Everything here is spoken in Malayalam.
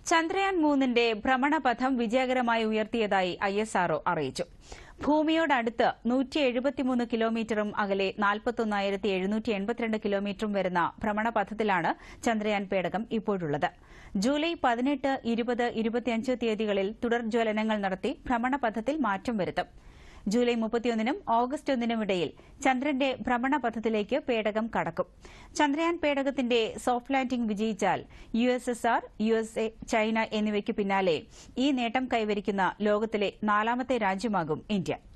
ചന്ദ്രയാൻ മൂന്നിന്റെ ഭ്രമണപഥം വിജയകരമായി ഉയർത്തിയതായി ഐ എസ് ആർഒ അറിയിച്ചു ഭൂമിയോടടുത്ത് നൂറ്റി എഴുപത്തിമൂന്ന് കിലോമീറ്ററും അകലെ നാൽപ്പത്തൊന്നായിരത്തി എഴുന്നൂറ്റി എൺപത്തിരണ്ട് കിലോമീറ്ററും വരുന്ന ഭ്രമണപഥത്തിലാണ് ചന്ദ്രയാൻ പേടകം ഇപ്പോഴുള്ളത് ജൂലൈ പതിനെട്ട് ഇരുപത് ഇരുപത്തിയഞ്ച് തീയതികളിൽ തുടർ ജ്വലനങ്ങൾ നടത്തി ഭ്രമണപഥത്തിൽ മാറ്റം വരുത്തും ജൂലൈ മുപ്പത്തിയൊന്നിനും ഓഗസ്റ്റ് ഒന്നിനും ഇടയിൽ ചന്ദ്രന്റെ ഭ്രമണപഥത്തിലേക്ക് പേടകം കടക്കും ചന്ദ്രയാൻ പേടകത്തിന്റെ സോഫ്റ്റ് ലാൻഡിംഗ് വിജയിച്ചാൽ U S S R U S A China എന്നിവയ്ക്ക് പിന്നാലെ ഈ നേട്ടം കൈവരിക്കുന്ന ലോകത്തിലെ നാലാമത്തെ രാജ്യമാകും ഇന്ത്യ